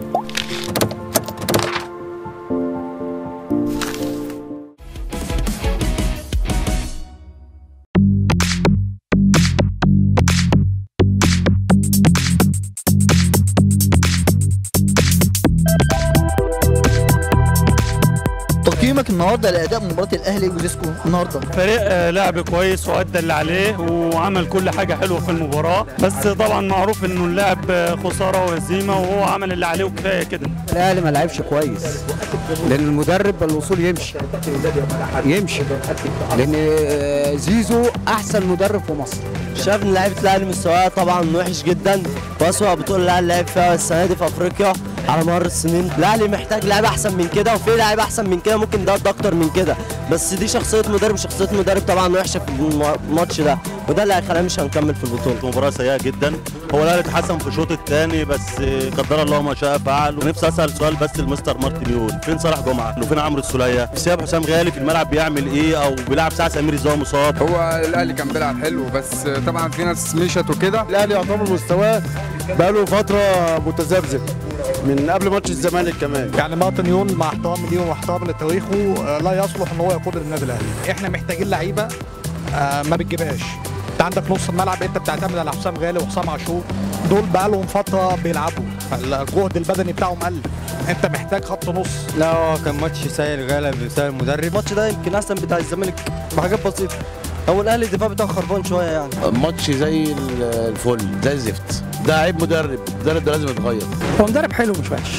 تقييمك النهارده لاداء مباراه الاهلي وزيسكو النهارده فريق آه، لعب كويس وادى اللي عليه وعمل كل حاجه حلوه في المباراه بس طبعا معروف انه اللعب آه، خساره وهزيمه وهو عمل اللي عليه وكفايه كده الاهلي ما لعبش كويس لان المدرب الوصول يمشي يمشي لان آه، زيزو احسن مدرب في مصر شايف ان لعيبه الاهلي مستواها طبعا وحش جدا واسوأ بطوله الاهلي لعب فيها السنه دي في افريقيا على مر السنين الاهلي محتاج لعيبه احسن من كده وفي لعيبه احسن من كده ممكن ده اكتر من كده بس دي شخصيه مدرب شخصيه مدرب طبعا وحشه في الماتش ده وده اللي هيخلينا مش هنكمل في البطوله مباراة سيئة جدا هو الاهلي اتحسن في الشوط الثاني بس قدر الله ما شاء فعل ونفسي اسال سؤال بس لمستر مارتن يول فين صلاح جمعه وفين عمرو السوليه سياب حسام غالي في الملعب بيعمل ايه او بيلعب ساعه سمير ازاي مصاب هو الاهلي كان بيلعب حلو بس طبعا في ناس مشت وكده الاهلي يعتبر مستواه بقاله فتره متذبذب من قبل ماتش الزمالك كمان يعني مارتن يول مع احترامي ليه واحترامي لتاريخه آه، لا يصلح ان هو يقود النادي الاهلي احنا محتاجين لعيبه آه، ما بتجيبهاش انت عندك نص الملعب انت بتعتمد على حسام غالي وحسام عاشور دول بقالهم فتره بيلعبوا الجهد البدني بتاعهم قل انت محتاج خط نص لا هو كان ماتش سيء الغالب بسبب المدرب الماتش ده يمكن احسن بتاع الزمالك بحاجات بسيطه هو الاهلي الدفاع بتاعه خربان شويه يعني ماتش زي الفل زي الزفت ده عيب مدرب المدرب ده لازم يتغير هو مدرب حلو مش وحش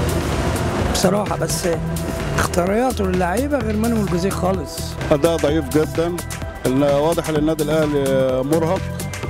بصراحة بس اختياراته للعيبة غير منهم الجزيء خالص اداء ضعيف جدا ال- واضح ان النادي الاهلي مرهق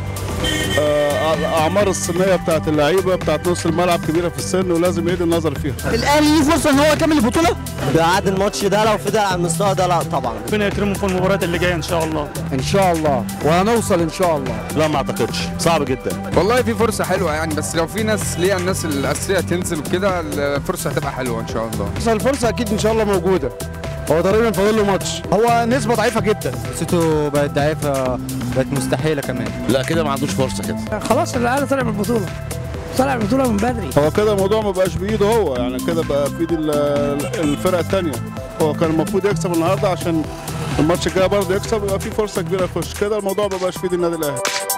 آه، الاعمار السنيه بتاعت اللعيبه بتاعت نص الملعب كبيره في السن ولازم يعيد النظر فيها الاهلي ليه فرصه ان هو يكمل البطوله بعد الماتش ده لو فضل على المستوى ده لا طبعا ربنا يكرمه في المباريات اللي جايه ان شاء الله ان شاء الله وهنوصل ان شاء الله لا ما اعتقدش صعب جدا والله في فرصه حلوه يعني بس لو في ناس ليها الناس الاساسيه تنزل وكده الفرصه هتبقى حلوه ان شاء الله بس الفرصه اكيد ان شاء الله موجوده هو تقريبا فاضل له ماتش هو نسبه ضعيفه جدا فرصته بقت ضعيفه بقت مستحيله كمان لا كده ما عندوش فرصه كده خلاص الاهلي طلع من البطولة طلع من البطولة من بدري هو كده الموضوع ما بقاش بايده هو يعني كده بقى في ايد ال- الفرقه الثانيه هو كان المفروض يكسب النهارده عشان الماتش الجاي برضه يكسب يبقى في فرصه كبيره يخش كده الموضوع ما بقاش في ايد النادي الاهلي